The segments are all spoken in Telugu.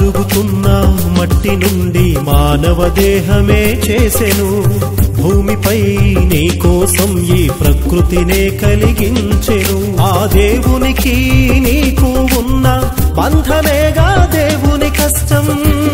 మరుగుతున్న మట్టి నుండి మానవ దేహమే చేసెను భూమిపై నీ కోసం ఈ ప్రకృతినే కలిగించెను ఆ దేవునికి నీకు ఉన్న బంధమేగా దేవుని కష్టం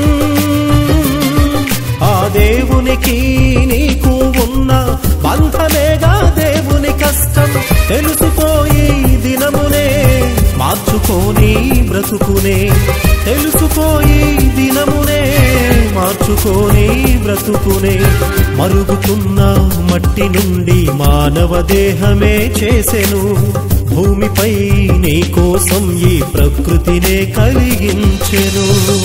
ఆ దేవునికి నీకు ఉన్న బంధమేగా దేవుని కష్టం తెలుసుకోయి దినమునే మార్చుకోని బ్రతుకునే తెలుసుకోయి దినమునే మార్చుకోని బ్రతుకునే మరుగుతున్న మట్టి నుండి మానవ దేహమే చేసెను భూమిపై నీ కోసం ఈ ప్రకృతినే కలిగించెను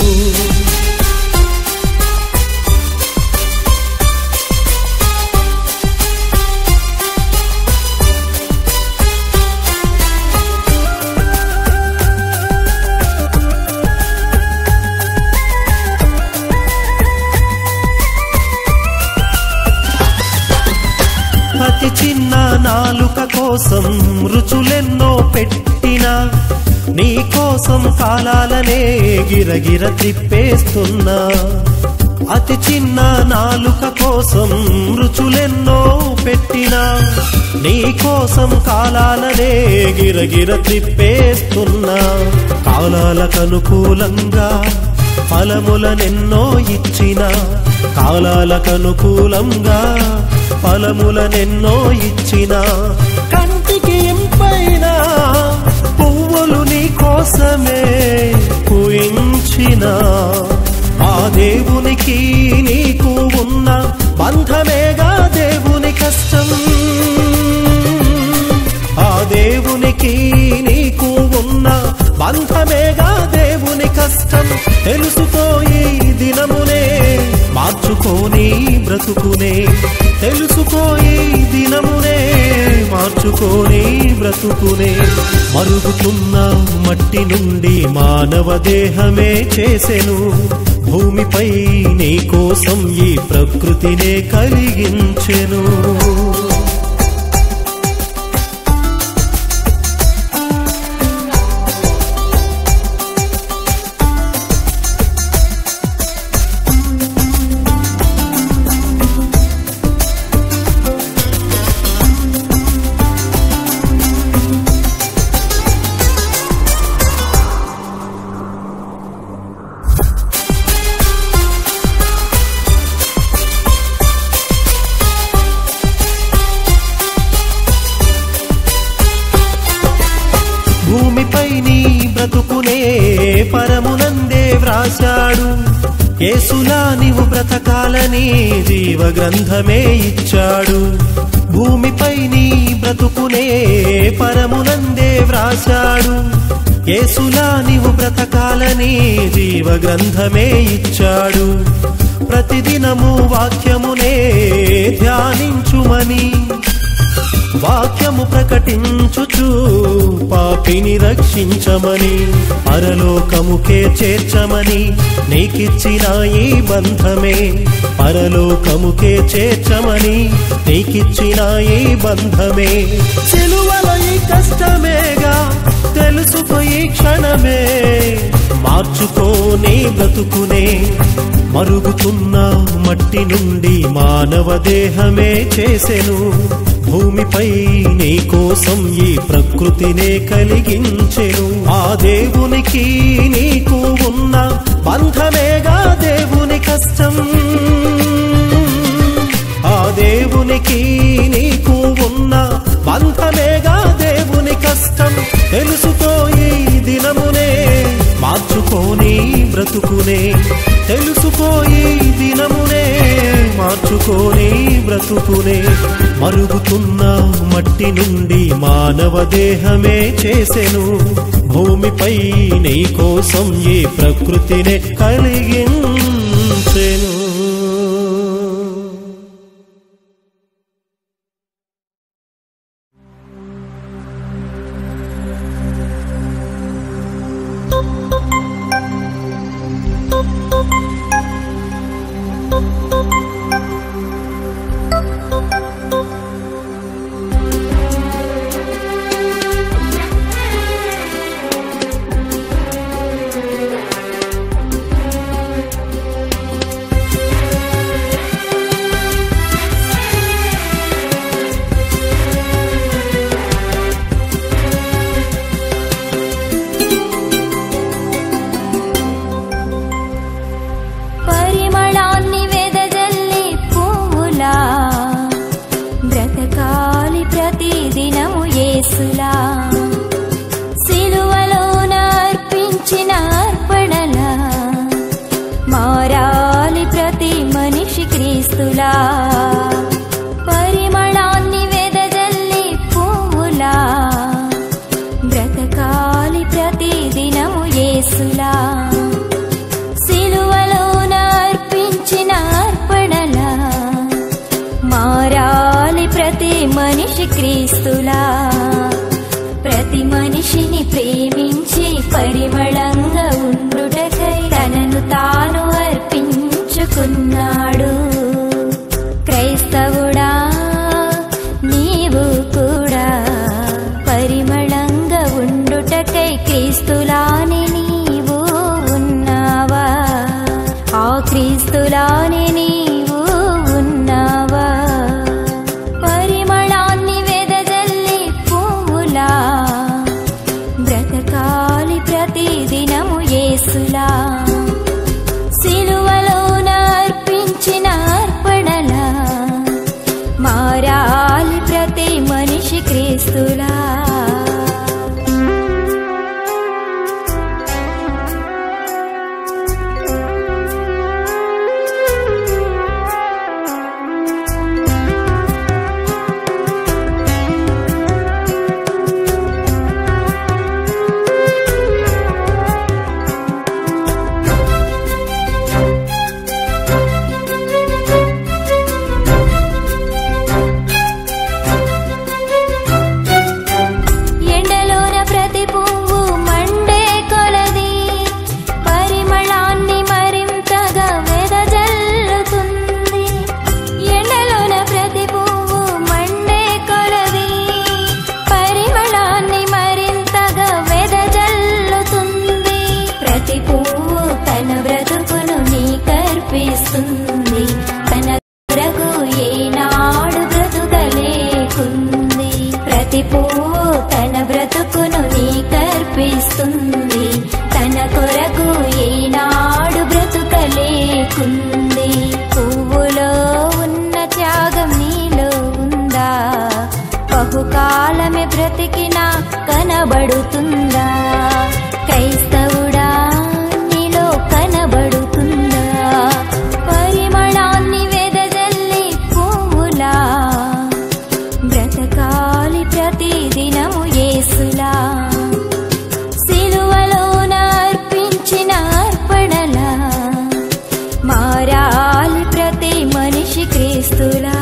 అతి చిన్న నాలుక కోసం రుచులెన్నో పెట్టినా నీ కోసం కాలాలనే గిరగిర తిప్పేస్తున్నా అతి చిన్న నాలుక కోసం రుచులెన్నో పెట్టినా నీ కోసం కాలాలనే గిరగిర తిప్పేస్తున్నా కాలాలకు అనుకూలంగా ఫలములనెన్నో ఇచ్చిన కాలాలకు అనుకూలంగా ఫలములనెన్నో ఇచ్చిన కంటికి ఇంపైన పువ్వులు నీ కోసమే పూయించిన ఆ దేవునికి నీకు ఉన్న బంధమేగా దేవుని కష్టం ఆ దేవునికి నీకు ఉన్న బంధమేగా దేవుని కష్టం తెలుసుకోయి దినమునే మార్చుకోని బ్రతుకునే తెలుసుకోయి దినమునే మార్చుకోని బ్రతుకునే మరుగుతున్న మట్టి నుండి మానవ దేహమే చేసెను భూమిపై నీ కోసం ఈ ప్రకృతినే కలిగించెను భూమిపై నీ బ్రతుకునే పరమునందే వ్రాశాడు యేసులా నీవు బ్రతకాలని జీవ గ్రంథమే ఇచ్చాడు భూమిపై నీ బ్రతుకునే పరమునందే వ్రాశాడు యేసులా నీవు బ్రతకాలని జీవ గ్రంథమే ఇచ్చాడు ప్రతిదినము వాక్యమునే ధ్యానించుమని వాక్యము ప్రకటించుచు పాపిని రక్షించమని పరలోకముకే చేర్చమని నీకిచ్చిన ఈ బంధమే పరలోకముకే చేర్చమని నీకిచ్చిన ఈ బంధమే చెలువల ఈ కష్టమేగా తెలుసుకో ఈ క్షణమే మార్చుకో నీ బ్రతుకునే మరుగుతున్న మట్టి నుండి మానవ దేహమే చేసెను భూమిపై నీ కోసం ఈ ప్రకృతినే కలిగించెను ఆ దేవునికి నీకు ఉన్న బంధమేగా దేవుని కష్టం ఆ దేవునికి నీకు ఉన్న బంధమేగా దేవుని కష్టం తెలుసుకోయి దినమునే మార్చుకోని బ్రతుకునే తెలుసుకోయి దినమునే మార్చుకోని బ్రతుకునే మరుగుతున్న మట్టి నుండి మానవ దేహమే చేసెను భూమిపై నీ కోసం ఈ ప్రకృతినే కలిగించెను క్రీస్తులా పరిమళాన్ని వెదజల్లి పువ్వులా బ్రతకాలి ప్రతిదినము యేసులా సిలువలోన అర్పించిన అర్పణలా మారాలి ప్రతి మనిషి క్రీస్తులా ప్రతి మనిషిని ప్రేమించి పరిమళంగా ఉండుటకై తనను తాను అర్పించుకున్నాడు క్రైస్తవుడా నీవు కూడా పరిమళంగా ఉండుటకై క్రీస్తులాని నీవు ఉన్నావా ఆ క్రీస్తులాని నీవు ఉన్నావా పరిమళాన్ని వెదజల్లి పువ్వులా బ్రతకాలి ప్రతిదినము యేసులా సిలువలోన అర్పించిన అర్పణలా మారాలి ప్రతి మనిషి క్రీస్తులా ఎండలోన ప్రతి పువ్వు మండే కొలది పరిమళాన్ని మరింతగా వెదజల్లుతుంది ఎండలోన ప్రతి పువ్వు మండే కొలది పరిమళాన్ని మరింతగా వెదజల్లుతుంది ప్రతి పువ్వు తన బ్రతుకును నీకర్పిస్తుంది తన కొరకు ఏనాడు బ్రతుకలేకుంది ప్రతి పువ్వు తన బ్రతుకును నీకర్పిస్తుంది తన కొరకు ఏనాడు బ్రతుకలేకుంది పువ్వులో ఉన్న త్యాగం నీలో ఉందా బహుకాలమే బ్రతికినా కనబడుతుందా క్రైస్తవుడా నీలో కనబడుతుందా పరిమళాన్ని వెదజల్లి పువ్వులా బ్రతకాలి ప్రతిదినము యేసులా సిలువలోన అర్పించిన అర్పణలా మారాలి ప్రతి మనిషి క్రీస్తులా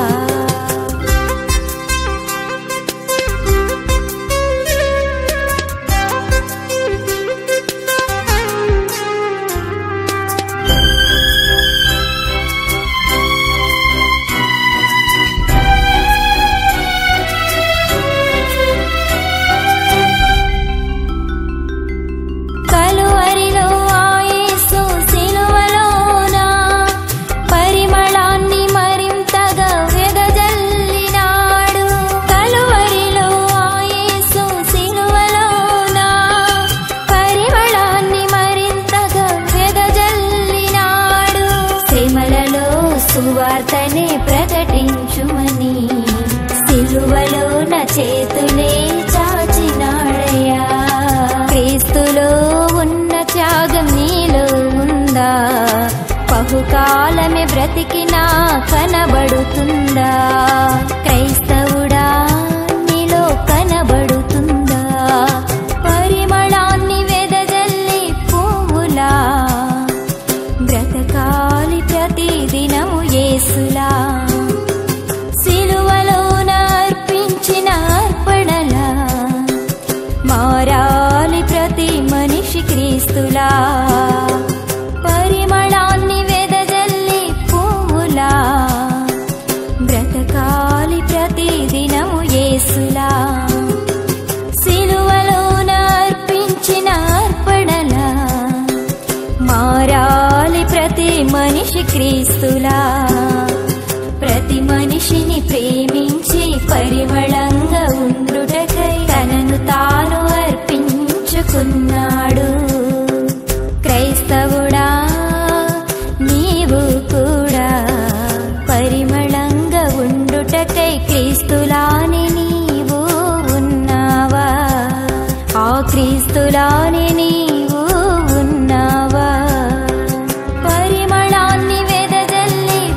కలువరిలో ఆయేసు సిలువలోన పరిమళాన్ని మరింతగా వెదజల్లినాడు కలువరిలో ఆయేసు సిలువలోన పరిమళాన్ని మరింతగా వెదజల్లినాడు శ్రమలలో సువార్తనే ప్రకటించుమని సిలువలోన చేతులే చాచినాడయ్యా క్రీస్తులో ఉన్న త్యాగం నీలో ఉందా బహుకాలమే బ్రతికినా కనబడుతుందా క్రైస్తవుడా నీలో కనబడుతుందా పరిమళాన్ని వెదజల్లి పువ్వులా బ్రతకాలి ప్రతిదినము యేసులా సిలువలోన అర్పించిన అర్పణలా మారాలి ప్రతి మనిషి క్రీస్తులా పరిమళాన్ని వెదజల్లి పువ్వులా బ్రతకాలి ప్రతిదినము యేసులా సిలువలోన అర్పించిన అర్పణలా మారాలి ప్రతి మనిషి క్రీస్తులా ప్రతి మనిషిని ప్రేమించి పరిమళంగా ఉండుటకై తనను తాను అర్పించుకున్నాడు క్రైస్తవుడా నీవు కూడా పరిమళంగా ఉండుటకై క్రీస్తులాని నీవు ఉన్నావా ఆ క్రీస్తులాని నీవు ఉన్నావా పరిమళాన్ని వెదజల్లి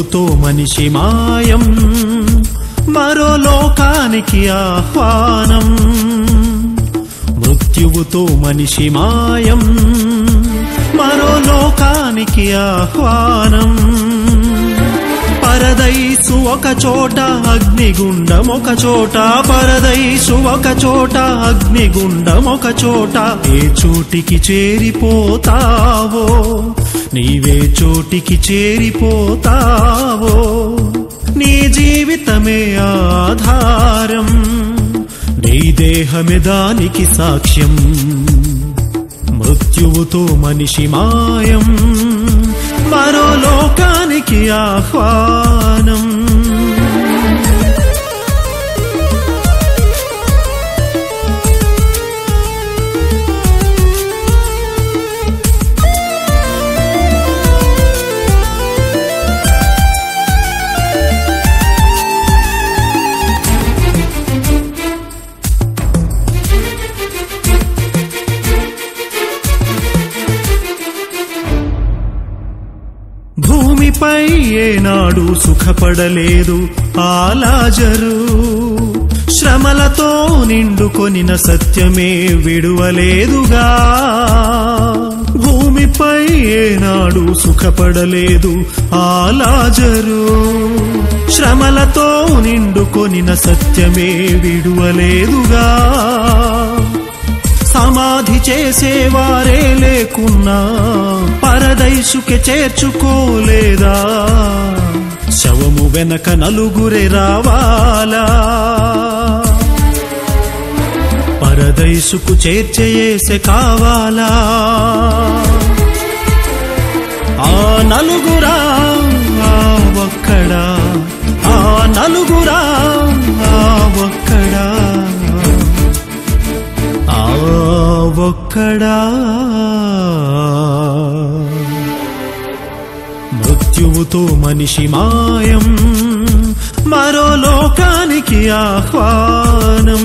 మృత్యువుతో మనిషి మాయం మరో లోకానికి ఆహ్వానం మృత్యువుతో మనిషి మాయం మరో లోకానికి ఆహ్వానం పరదైసు ఒక చోట అగ్నిగుండం ఒక చోట పరదైసు ఒక చోట అగ్నిగుండం ఒక చోట ఏ చోటికి చేరిపోతావో నీవే చోటికి చేరిపోతావో నీ జీవితమే ఆధారం నీ దేహమే దానికి సాక్ష్యం మృత్యువుతో మనిషి మాయం మరో లోకానికి ఆహ్వానం భూమిపై ఏనాడు సుఖపడలేదు ఆలాజరు శ్రమలతో నిండుకొనిన సత్యమే విడువలేదుగా భూమిపై ఏనాడు సుఖపడలేదు ఆలాజరు శ్రమలతో నిండుకొనిన సత్యమే విడువలేదుగా సమాధి చేసేవారే లేకున్నా పరదైసుకే చేర్చుకోలేదా శవము వెనక నలుగురే రావాలా పరదైసుకు చేర్చేసే కావాలా ఆ నలుగురా ఆ ఒక్కడా ఆ నలుగురా ఆ ఒక్కడా ఆ ఒక్కడా మృత్యువుతో మనిషి మాయం మరో లోకానికి ఆహ్వానం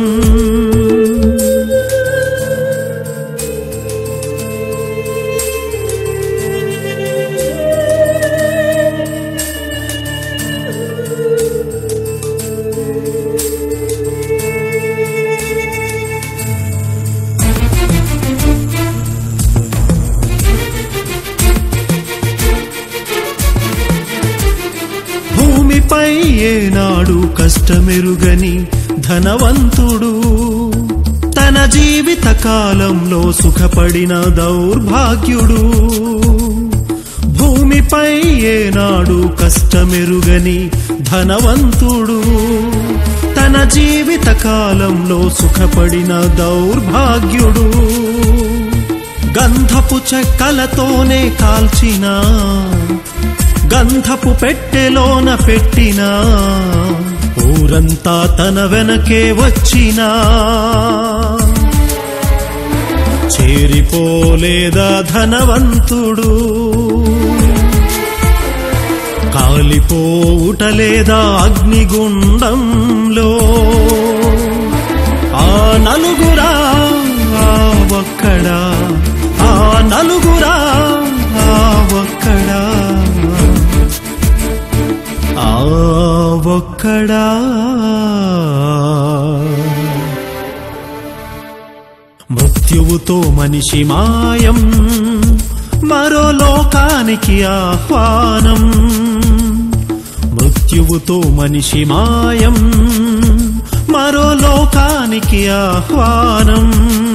భూమిపై ఏనాడు కష్టమెరుగని ధనవంతుడు తన జీవిత కాలంలో సుఖపడిన దౌర్భాగ్యుడు భూమిపై ఏనాడు కష్టమెరుగని ధనవంతుడు తన జీవిత కాలంలో సుఖపడిన దౌర్భాగ్యుడు గంధపు చెక్కలతోనే కాల్చిన గంధపు పెట్టెలోన పెట్టినా ఊరంతా తన వెనకే వచ్చినా చేరిపోలేదా ధనవంతుడు కాలిపోవుటలేదా అగ్నిగుండంలో ఆ నలుగురా ఆ ఒక్కడా ఆ నలుగురా ఆ ఒక్కడా ఆ ఒక్కడా మృత్యువుతో మనిషి మాయం మరో లోకానికి ఆహ్వానం మృత్యువుతో మనిషి మాయం మరో లోకానికి ఆహ్వానం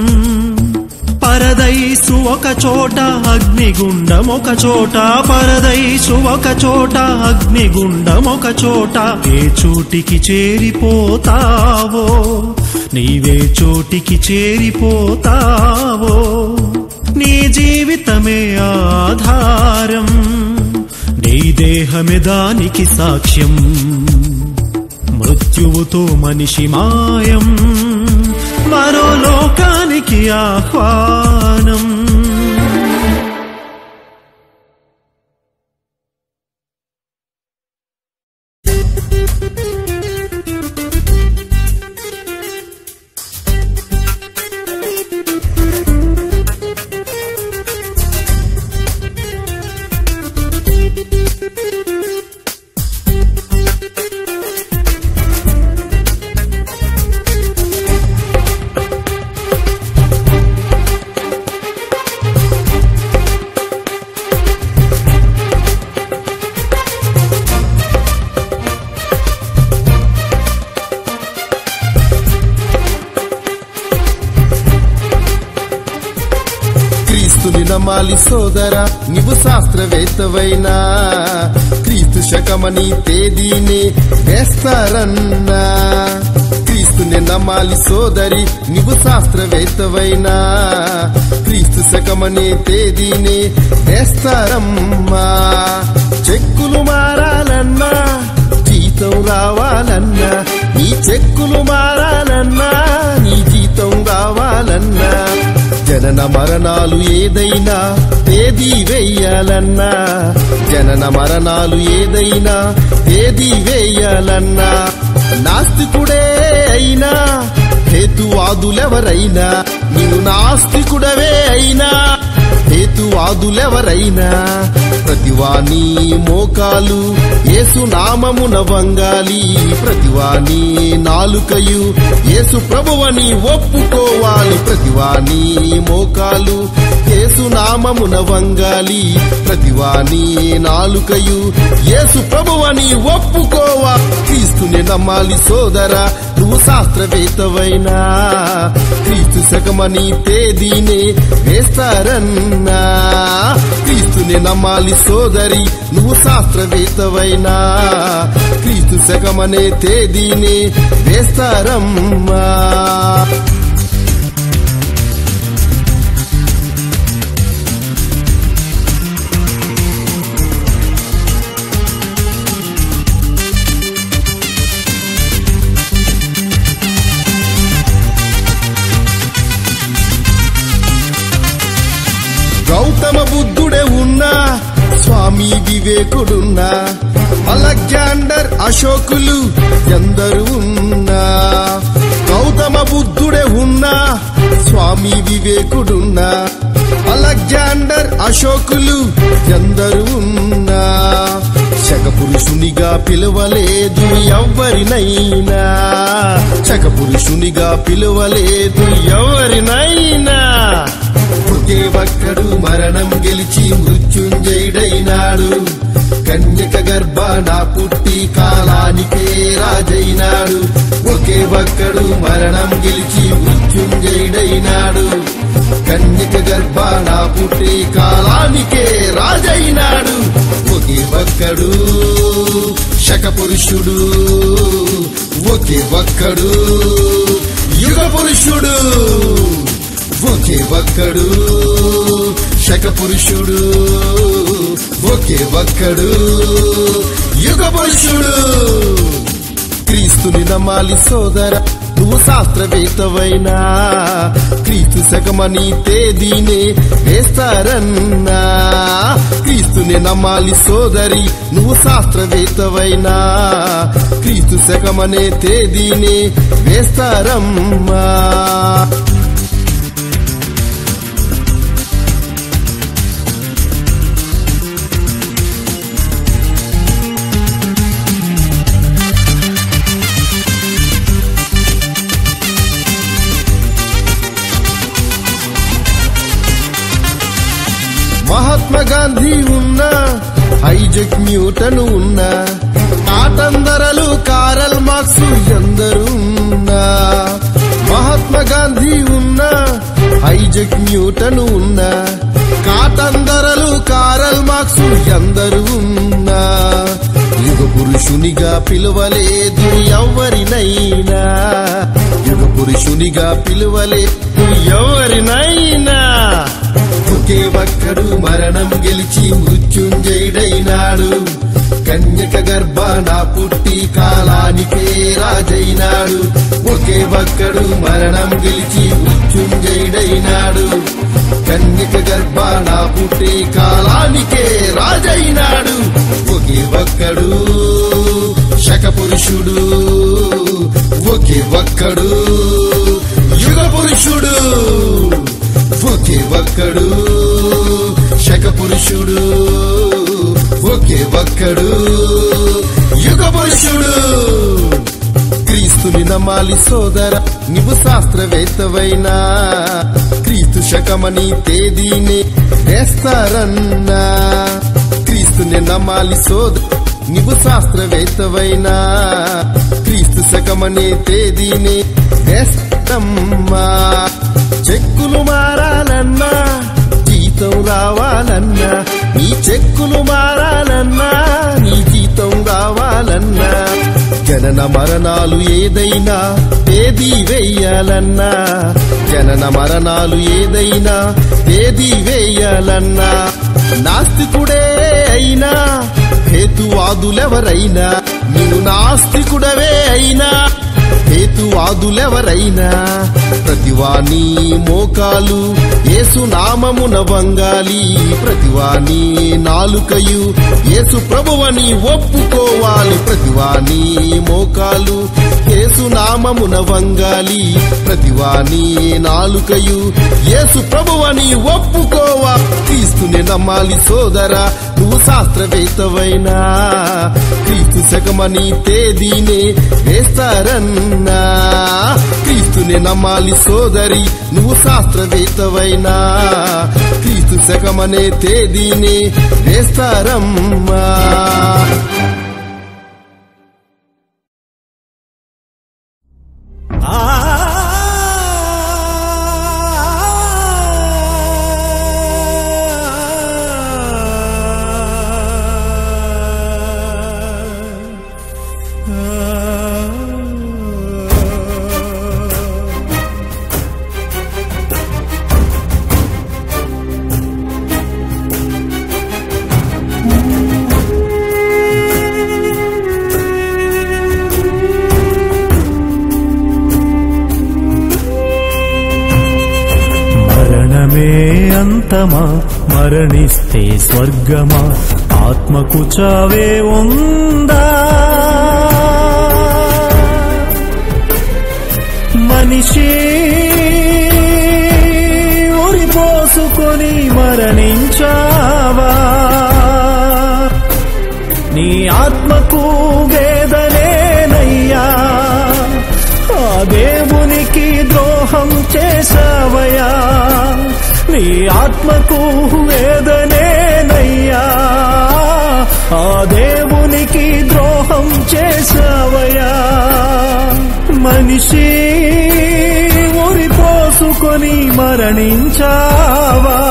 పరదైసు ఒక చోట అగ్నిగుండం ఒక చోట పరదైసు ఒక చోట అగ్నిగుండం ఒక చోట ఏ చోటికి చేరిపోతావో నీవే చోటికి చేరిపోతావో నీ జీవితమే ఆధారం నీ దేహమే దానికి సాక్ష్యం మృత్యువుతో మనిషి మాయం మరో లోకానికి ఆహ్వానం నమ్మాలి సోదరా నీవు శాస్త్రవేత్తవైనా క్రీస్తు శకమని తేదీని వేస్తారన్నా క్రీస్తుని నమ్మాలి సోదరి నీవు శాస్త్రవేత్తవైనా క్రీస్తు శకమనే తేదీని వేస్తారమ్మా చెక్కులు మారాలన్నా జీతం రావాలన్నా నీ చెక్కులు మారాలన్నా నీ జీతం రావాలన్నా జనన మరణాలు ఏదైనా తేదీ వేయాలన్నా జనన మరణాలు ఏదైనా తేదీ వేయాలన్నా నాస్తికుడే అయినా హేతువాదులెవరైనా నీవు నాస్తికుడవే అయినా హేతువాదులెవరైనా ప్రతివాని మోకాలు యేసు నామమున వంగాలి ప్రతివాని నాలుకయు యేసు ప్రభువని ఒప్పుకోవాలి ప్రతివాని మోకాలు యేసు నామమున వంగాలి ప్రతివాని నాలుకయు యేసు ప్రభువని ఒప్పుకోవా క్రీస్తుని నమ్మాలి సోదరా నువ్వు శాస్త్రవేత్తవైనా క్రీస్తు శకమని తేదీనే వేస్తారన్నా క్రీస్తుని నమ్మాలి సోదరి నువ్వు శాస్త్రవేత్తవైనా క్రీస్తు శకమనే తేదీనే వేస్తారమ్మా గౌతమ బుద్ధుడే ఉన్నా స్వామి వివేకుడున్నా అలెగ్జాండర్ అశోకులు ఎందరు ఉన్నా గౌతమ బుద్ధుడే ఉన్నా స్వామి వివేకుడున్నా అలెగ్జాండర్ అశోకులు ఎందరు ఉన్నా శకపురుషునిగా పిలవలేదు ఎవ్వరినైనా శకపురుషునిగా పిలవలేదు ఎవరినైనా ఒకే ఒక్కడు మరణం గెలిచి మృత్యుంజయుడైనాడు కన్యక గర్భాన పుట్టి కాలానికే రాజైనాడు ఒకే ఒక్కడు మరణం గెలిచి మృత్యుంజయుడైనాడు కన్యక గర్భాన పుట్టి కాలానికే రాజైనాడు ఒకే ఒక్కడు శక పురుషుడు ఒకే ఒక్కడు యుగ పురుషుడు ఒకే ఒక్కడు శక పురుషుడు ఒకే ఒక్కడు యుగ పురుషుడు క్రీస్తుని నమ్మాలి సోదర నువ్వు శాస్త్రవేత్తవైనా క్రీస్తు శకమని తేదీనే వేస్తారన్నా క్రీస్తుని నమ్మాలి సోదరి నువ్వు శాస్త్రవేత్తవైనా క్రీస్తు శకమనే తేదీనే వేస్తారమ్మా మహాత్మా గాంధీ ఉన్నా ఐజక్ న్యూటన్ ఉన్నా ఆటందరలు కారల్ మార్క్స్ ఎందరు ఉన్నా మహాత్మా గాంధీ ఉన్నా ఐజక్ న్యూటన్ ఉన్నా కాటందరలు కారల్ మార్క్స్ ఎందరు ఉన్నా యుగ పురుషునిగా పిలువలేదు ఎవరినైనా యుగ పురుషునిగా పిలువలేదు ఎవరినైనా ఒకే ఒక్కడు మరణం గెలిచి మృత్యుంజయుడైనాడు కన్యక గర్భాన పుట్టి కాలానికే రాజైనాడు ఒకే ఒక్కడు మరణం గెలిచి మృత్యుంజయుడైనాడు కన్యక గర్భాన పుట్టి కాలానికే రాజైనాడు ఒకే ఒక్కడు శక పురుషుడు ఒకే ఒక్కడు యుగ పురుషుడు ఒకే ఒక్కడు శక పురుషుడు ఒకే ఒక్కడు యుగ పురుషుడు క్రీస్తుని నమ్మాలి సోదర నీవు శాస్త్రవేత్తవైనా క్రీస్తు శకమని తేదీని వేస్తారన్నా క్రీస్తుని నమ్మాలి సోదర నీవు శాస్త్రవేత్తవైనా క్రీస్తు శకమనే తేదీని వేస్తమ్మా చెక్కులు మారాలన్నా జీతం జీతం రావాలన్నా నీ చెక్కులు మారాలన్నా నీ జీతం రావాలన్నా జనన మరణాలు ఏదైనా తేదీ వేయాలన్నా జనన మరణాలు ఏదైనా తేదీ వేయాలన్నా నాస్తికుడే అయినా హేతువాదులెవరైనా నీవు నాస్తికుడవే అయినా హేతువాదులెవరైనా ప్రతివాని మోకాలు యేసు నామమున వంగాలి ప్రతివాని నాలుకయు యేసు ప్రభువని ఒప్పుకోవాలి ప్రతివాని మోకాలు యేసు నామమున వంగాలి ప్రతివాని నాలుకయు యేసు ప్రభువని ఒప్పుకోవా క్రీస్తుని నమ్మాలి సోదరా నువ్వు శాస్త్రవేత్తవైనా క్రీస్తు శకమని తేదీనే వేస్తారన్నా క్రీస్తుని నమ్మాలి సోదరి నువ్వు శాస్త్రవేత్తవైనా క్రీస్తు శకమనే తేదీనే వేస్తారమ్మా ఆ మరణమే అంతమా మరణిస్తే స్వర్గమా ఆత్మకు చావే ఉందా మనిషి ఉరిపోసుకొని మరణించావా నీ ఆత్మకు వేదనేనయ్యా ఆ దేవునికి ద్రోహం చేసావయ్యా నీ ఆత్మకు వేదనేనయ్యా ఆ దేవునికి ద్రోహం చేసావయ్యా మనిషి ఉరిపోసుకొని మరణించావా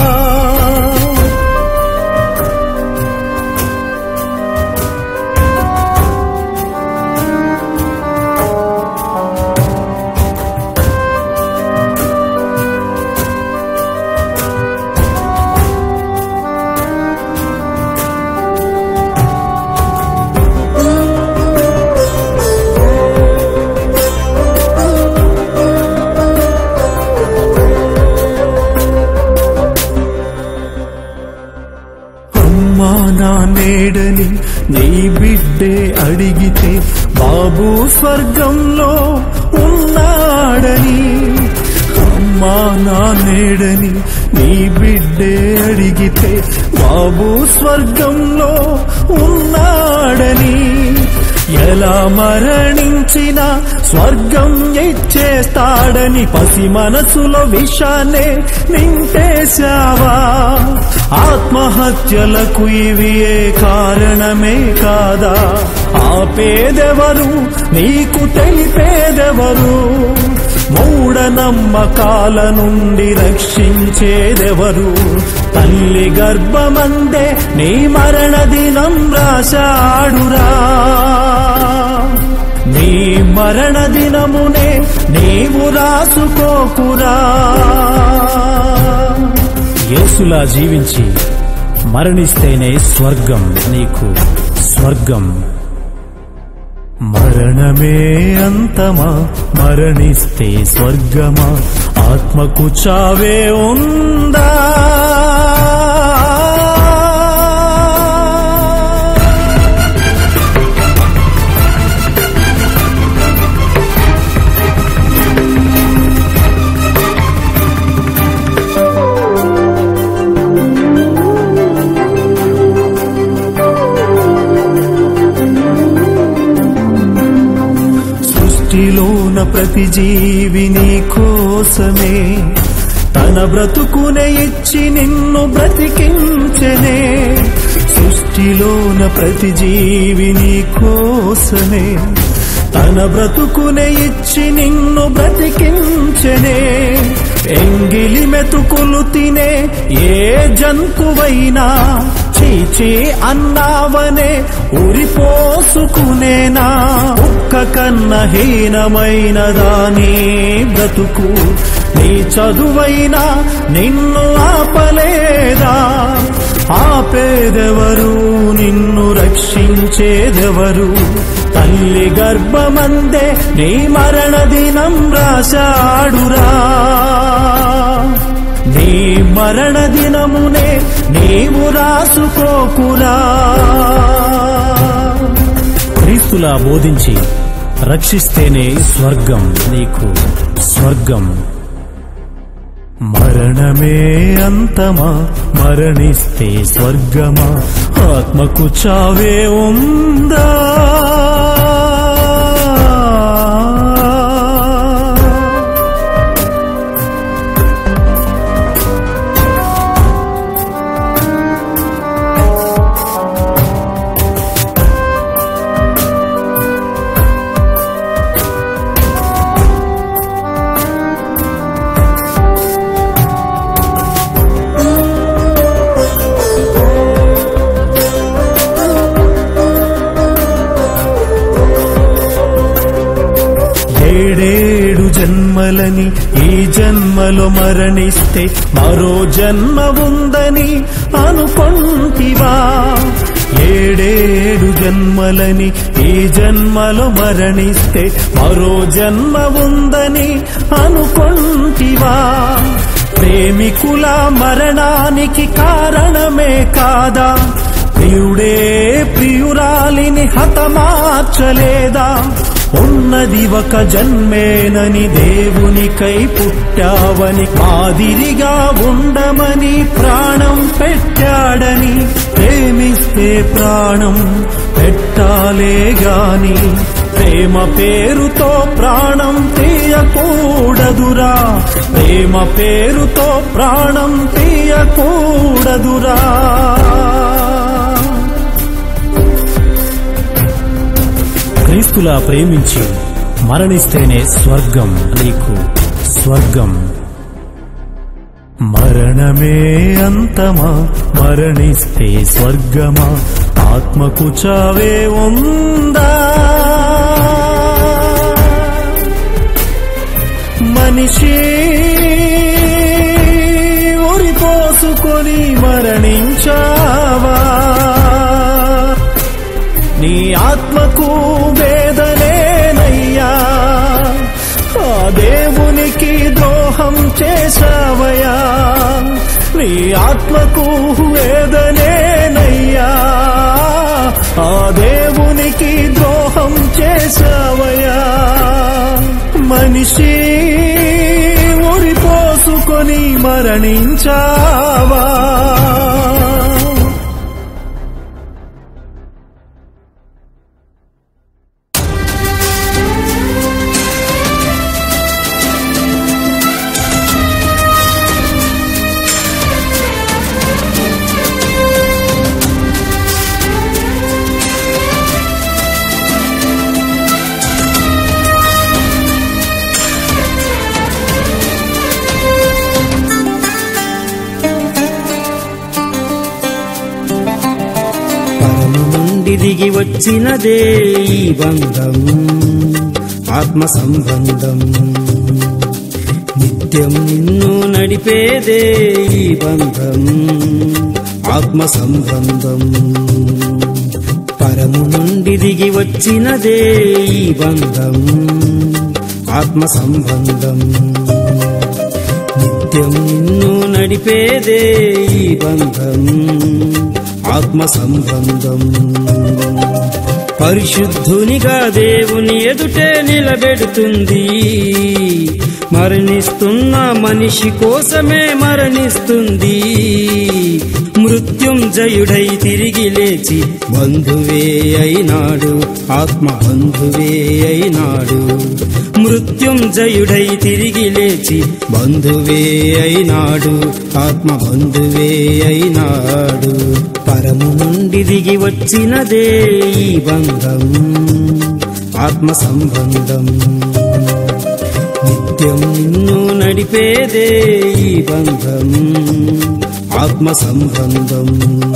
అమ్మా నా నేడని నీ బిడ్డే అడిగితే బాబు స్వర్గంలో ఉన్నాడని అమ్మా నా నేడని నీ బిడ్డే అడిగితే బాబు స్వర్గంలో ఉన్నాడని ఎలా మరణించిన స్వర్గం ఇచ్చేస్తాడని పసి మనసులో విషాన్నే నింపేశావా ఆత్మహత్యలకు ఇవి ఏ కారణమే కాదా ఆపేదెవరు నీకు తెలిపేదెవరు మూఢనమ్మకాల నుండి రక్షించేదెవరు తల్లి గర్భమందే నీ మరణ దినం రాశాడురా నీ మరణ దినమునే నీవు రాసుకోకురా యేసులా జీవించి మరణిస్తేనే స్వర్గం నీకు స్వర్గం మరణమే అంతమా మరణిస్తే స్వర్గమా ఆత్మకు చావే ఉందా సృష్టిలోన ప్రతి జీవిని కోసమే తన బ్రతుకునే ఇచ్చి నిన్ను బ్రతికించనే సృష్టిలోన ప్రతి జీవిని కోసమే తన బ్రతుకునే ఇచ్చి నిన్ను బ్రతికించనే ఎంగిలి మెతుకులు తినే ఏ జంతువైనా చీచి అన్నావనే ఉరిపోసుకునేనా ఒక్క కన్న హీనమైన దాని బ్రతుకు నీ చదువైనా నిన్ను ఆపలేదా ఆపేదెవరు నిన్ను రక్షించేదెవరు తల్లి గర్భమందే నీ మరణ దినం రాశాడురా నీ మరణ దినమునే నీవు రాసుకోకురా క్రీస్తులా బోధించి రక్షిస్తేనే స్వర్గం నీకు స్వర్గం మరణమే అంతమా మరణిస్తే స్వర్గమా ఆత్మకు చావే ఉందా ఏడేడు జన్మలని ఈ జన్మలో మరణిస్తే మరో జన్మ ఉందని అనుకొంటివా ఏడేడు జన్మలని ఈ జన్మలో మరణిస్తే మరో జన్మ ఉందని అనుకొంటివా ప్రేమికుల మరణానికి కారణమే కాదా ప్రియుడే ప్రియురాలిని హతమార్చలేదా ఉన్నది ఒక జన్మేనని దేవునికై పుట్టావని మాదిరిగా ఉండమని ప్రాణం పెట్టాడని ప్రేమిస్తే ప్రాణం పెట్టాలే గాని ప్రేమ పేరుతో ప్రాణం తీయకూడదురా ప్రేమ పేరుతో ప్రాణం తీయకూడదురా క్రీస్తులా ప్రేమించి మరణిస్తేనే స్వర్గం నీకు స్వర్గం మరణమే అంతమా మరణిస్తే స్వర్గమా ఆత్మకు చావే ఉందా మనిషి ఉరిపోసుకొని మరణించావా నీ ఆత్మకు వేదనేనయ్యా ఆ దేవునికి ద్రోహం చేశావయ్యా నీ ఆత్మకు వేదనేనయ్యా ఆ దేవునికి ద్రోహం చేశావయ్యా మనిషి ఉరిపోసుకొని మరణించావా పరము నుండి దిగి వచ్చినదే ఈ బంధం ఆత్మ సంబంధం నిత్యం నిన్ను నడిపేదే ఈ బంధం ఆత్మ సంబంధం పరము నుండి దిగి వచ్చినదే ఈ బంధం ఆత్మ సంబంధం నిత్యం నిన్ను నడిపేదే ఈ బంధం ఆత్మ సంబంధం పరిశుద్ధునిగా దేవుని ఎదుటే నిలబెడుతుంది మరణిస్తున్న మనిషి కోసమే మరణిస్తుంది మృత్యుంజయుడై తిరిగి లేచి బంధువే అయినాడు ఆత్మ బంధువే అయినాడు మృత్యుంజయుడై తిరిగి లేచి బంధువే అయినాడు ఆత్మ బంధువే అయినాడు పరము నుండి దిగి వచ్చినదే ఈ బంధం ఆత్మ సంబంధం నిత్యం నిన్ను నడిపేదే ఈ బంధం ఆత్మ సంబంధం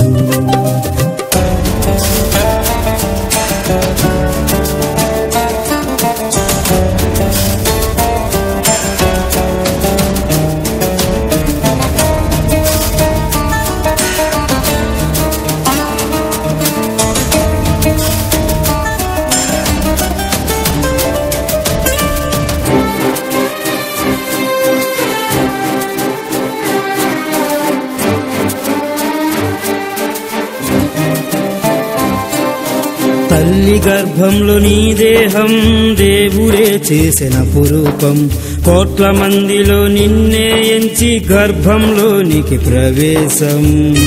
తల్లి గర్భంలో నీ దేహం దేవుడే చేసిన పురూపం కోట్ల మందిలో నిన్నే ఎంచి గర్భంలోనికి ప్రవేశం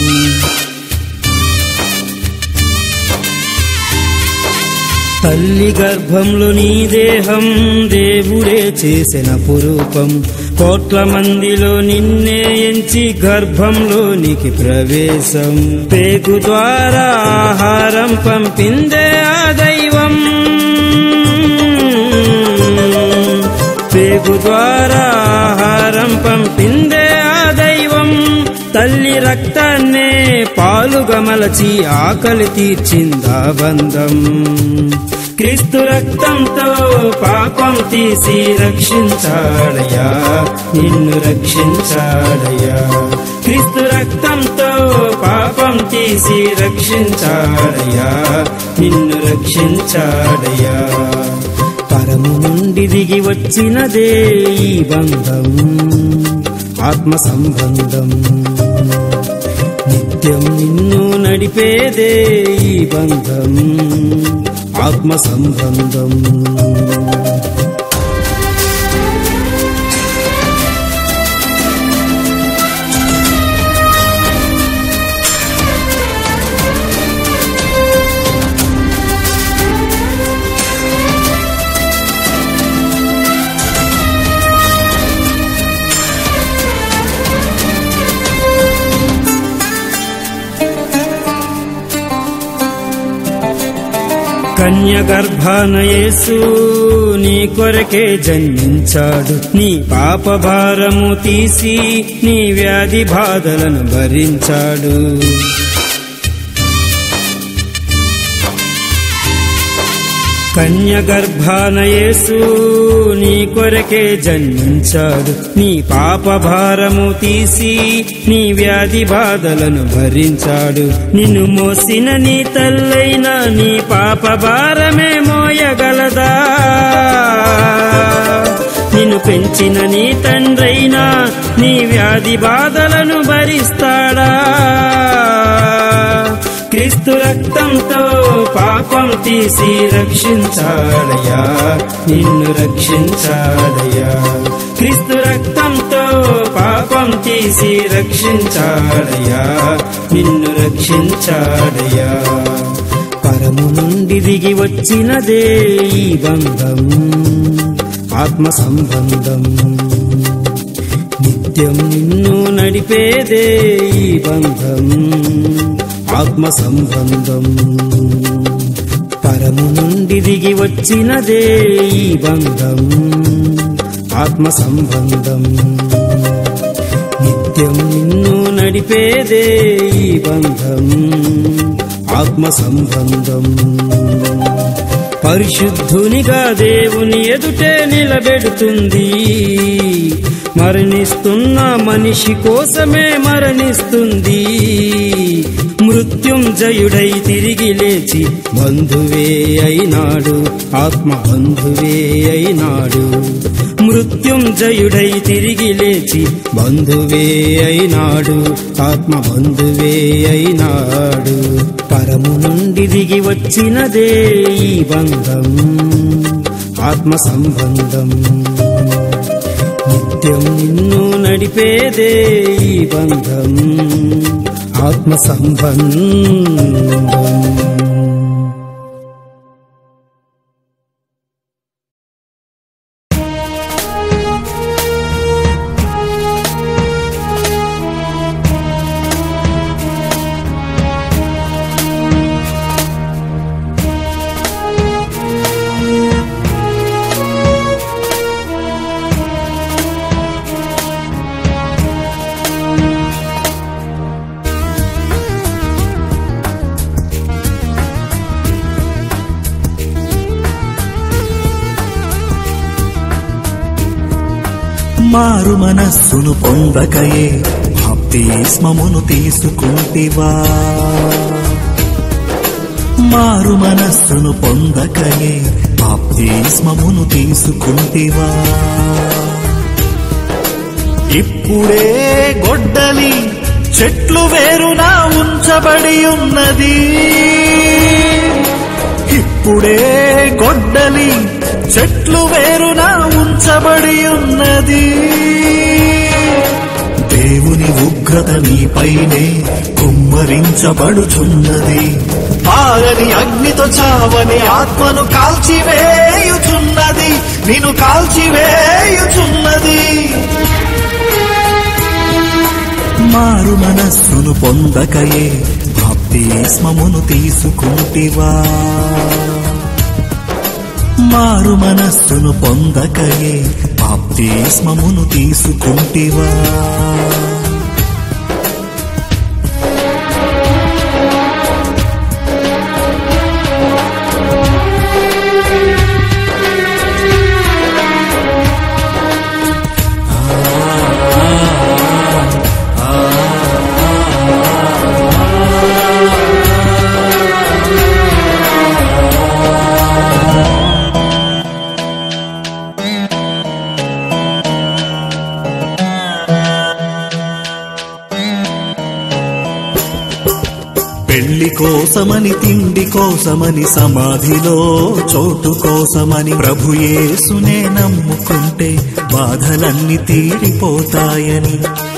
తల్లి గర్భంలో నీ దేహం దేవుడే చేసిన పురూపం కోట్ల మందిలో నిన్నే ఎంచి గర్భంలోనికి ప్రవేశం పేగు ద్వారా ఆహారం పంపిందే ఆ దైవం పేగు ద్వారా ఆహారం పంపిందే ఆ దైవం తల్లి రక్తాన్నే పాలుగా మలచి ఆకలి తీర్చిందా బంధం క్రీస్తు రక్తంతో పాపం తీసి రక్షించాడయా నిన్ను రక్షించాడయా క్రీస్తు రక్తంతో పాపం తీసి రక్షించాడయా నిన్ను రక్షించాడయా పరము నుండి దిగి వచ్చినదే ఈ బంధం ఆత్మ సంబంధం నిత్యం నిన్ను నడిపేదే ఈ బంధం ఆత్మ సంబంధం కన్య గర్భాన యేసు నీ కొరకే జన్మించాడు నీ పాప భారము తీసి నీ వ్యాధి బాధలను భరించాడు కన్య గర్భాన యేసు నీ కొరకే జన్మించాడు నీ పాప భారము తీసి నీ వ్యాధి బాధలను భరించాడు నిన్ను మోసిన నీ తల్లైన నీ పాప భారమే మోయగలదా నిన్ను పెంచిన నీ తండ్రైనా నీ వ్యాధి బాధలను భరిస్తాడా క్రీస్తు రక్తంతో పాపం తీసి రక్షించాడయా నిన్ను రక్షించాడయా క్రీస్తు రక్తంతో పాపం తీసి రక్షించాడయా నిన్ను రక్షించాడయా పరము నుండి దిగి వచ్చినదే ఈ బంధం ఆత్మ సంబంధం నిత్యం నిన్ను నడిపేదే ఈ బంధం ఆత్మ సంబంధం పరము నుండి దిగి వచ్చినదే ఈ బంధం ఆత్మ సంబంధం నిత్యం నిన్ను నడిపేదే ఈ బంధం ఆత్మ సంబంధం పరిశుద్ధునిగా దేవుని ఎదుటే నిలబెడుతుంది మరణిస్తున్న మనిషి కోసమే మరణిస్తుంది మృత్యుంజయుడై తిరిగి లేచి బంధువే అయినాడు ఆత్మ బంధువే అయినాడు మృత్యుంజయుడై తిరిగి లేచి బంధువే అయినాడు ఆత్మ బంధువే అయినాడు పరము నుండి దిగి వచ్చినదే ఈ బంధం ఆత్మ సంబంధం నిత్యం నిన్ను నడిపేదే ఈ బంధం ఆత్మ సంబంధం మారు మనస్సును పొందకయే బాప్తిస్మమును తీసుకుంటివా మారు మనస్సును పొందకయే బాప్తిస్మమును తీసుకుంటివా ఇప్పుడే గొడ్డలి చెట్లు వేరునా ఉంచబడి ఉన్నది ఇప్పుడే గొడ్డలి చెట్లు వేరునా ఉంచబడి ఉన్నది దేవుని ఉగ్రత నీపైనే కుమ్మరించబడుచున్నది ఆరని అగ్నితో చావని ఆత్మను కాల్చివేయుచున్నది నిన్ను కాల్చివేయుచున్నది మారు మనస్సును పొందకయే బాప్తిస్మమును తీసుకుంటివా మారు మనస్సును పొందకయే బాప్తిస్మమును తీసుకుంటివా పెళ్లి కోసమని తిండి కోసమని సమాధిలో చోటు కోసమని ప్రభుయేసునే నమ్ముకుంటే బాధలన్నీ తీరిపోతాయని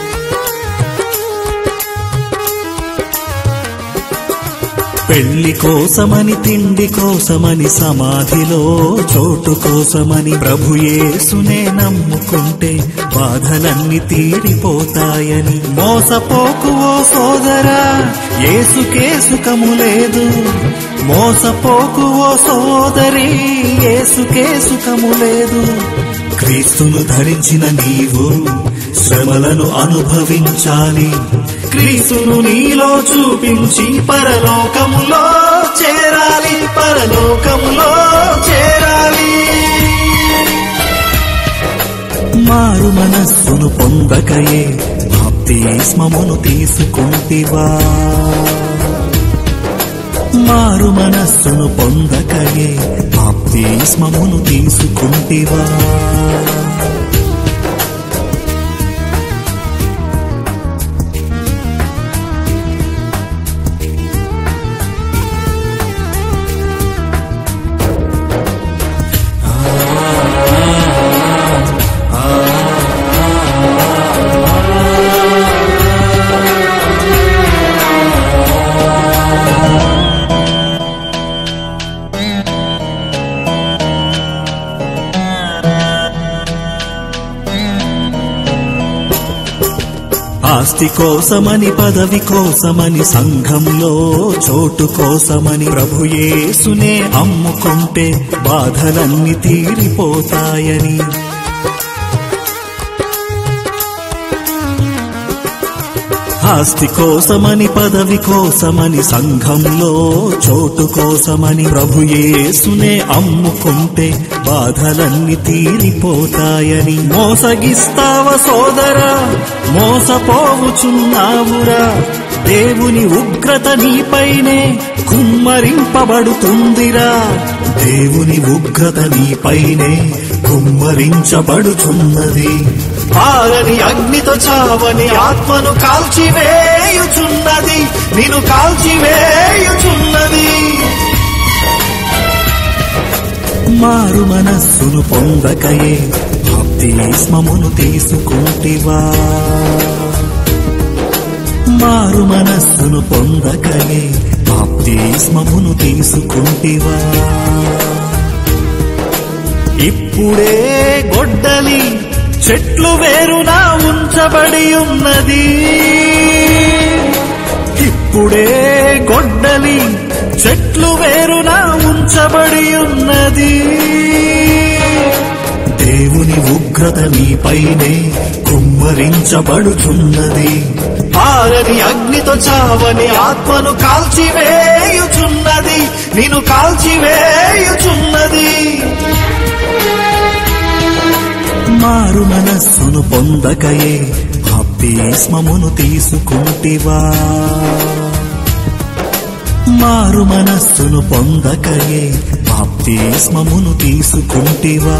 పెళ్లి కోసమని తిండి కోసమని సమాధిలో చోటు కోసమని ప్రభుయేసునే నమ్ముకుంటే బాధలన్నీ తీరిపోతాయని మోసపోకు ఓ సోదరా ఏసుకే సుఖము లేదు మోసపోకు ఓ సోదరి ఏసుకే సుఖము లేదు క్రీస్తును ధరించిన నీవు శ్రమలను అనుభవించాలి క్రీస్తును నీలో చూపించి పరలోకములో చేరాలి పరలోకములో చేరాలి మారు మనస్సును పొందకయే బాప్తిస్మమును తీసుకుంటివా మారు మనస్సును పొందకయే బాప్తిస్మమును తీసుకుంటివా ఆస్తి కోసమని పదవి కోసమని సంఘంలో చోటు కోసమని ప్రభుయేసునే అమ్ముకుంటే బాధలన్నీ తీరిపోతాయని ఆస్తి కోసమని పదవి కోసమని సంఘంలో చోటు కోసమని ప్రభుయేసునే అమ్ముకుంటే బాధలన్నీ తీరిపోతాయని మోసగిస్తావ సోదరా మోసపోవుచున్నావురా దేవుని ఉగ్రత నీపైనే కుమ్మరింపబడుతుందిరా దేవుని ఉగ్రత నీపైనే కుమ్మరించబడుచున్నది ఆరని అగ్నితో చావని ఆత్మను కాల్చివేయుచున్నది నిన్ను కాల్చివేయుచున్నది మారు మనస్సును పొందకయే బాప్తిస్మమును తీసుకుంటివా మారు మనస్సును పొందకయే బాప్తిస్మమును తీసుకుంటివా ఇప్పుడే గొడ్డలి చెట్లు వేరునా ఉంచబడి ఉన్నది ఇప్పుడే గొడ్డలి చెట్లు వేరునా ఉంచబడి ఉన్నది దేవుని ఉగ్రత నీపైనే కుమ్మరించబడుచున్నది ఆరని అగ్నితో చావని ఆత్మను కాల్చివేయుచున్నది నిన్ను కాల్చివేయుచున్నది మారు మనస్సును పొందకయే బాప్తిస్మమును తీసుకుంటివా మారు మనస్సును పొందకయే బాప్తిస్మమును తీసుకుంటివా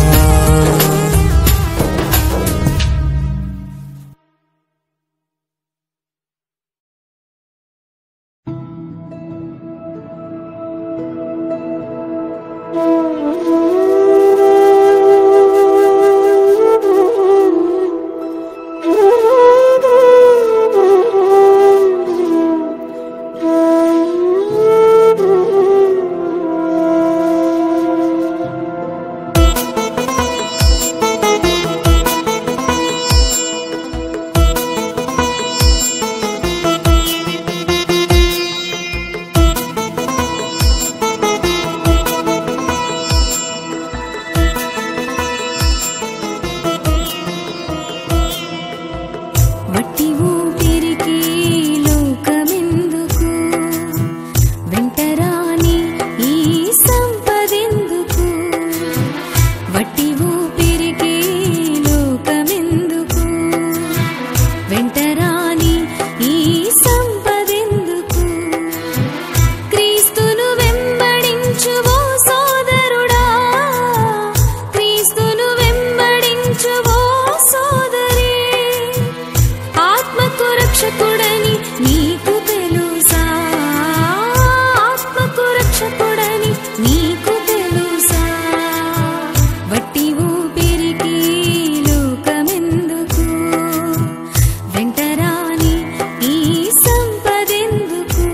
వట్టి ఊపిరికి లోకమెందుకు వెంటరాని ఈ సంపదెందుకు వట్టి ఊపిరికి లోకమెందుకు వెంటరాని ఈ సంపదెందుకు క్రీస్తును వెంబడించువో సోదరుడా క్రీస్తును వెంబడించువో సోదరి ఆత్మకు రక్షకుడని నీకు తెలుసా ఆత్మకు రక్షకుడని నీకు తెలుసా వట్టి ఊపిరికి లోకమెందుకు వెంటరాని ఈ సంపదెందుకు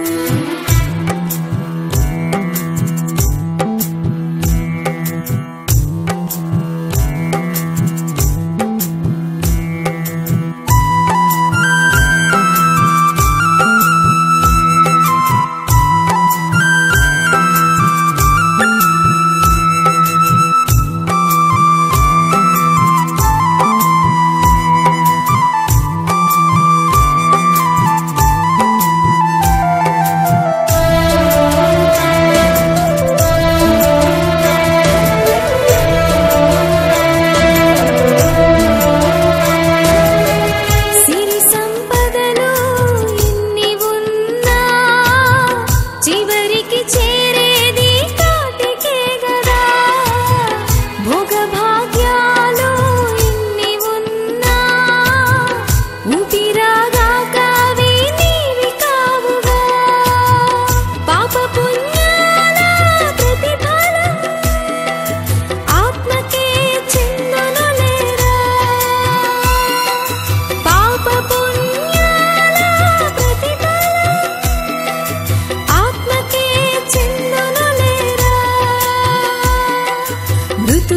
సిరి సంపదలు ఎన్ని ఉన్నా చివరికి చేరేది కాటికే గదా భోగ భాగ్యాలు ఎన్ని ఉన్నా ఊపిరాగాక అవి నీవి కావుగా పాప పుణ్యాల ప్రతిఫలం ఆత్మకే చెందును లేరా పాప పుణ్యాల ప్రతిఫలం ఆత్మకే చెందును లేరా మృతు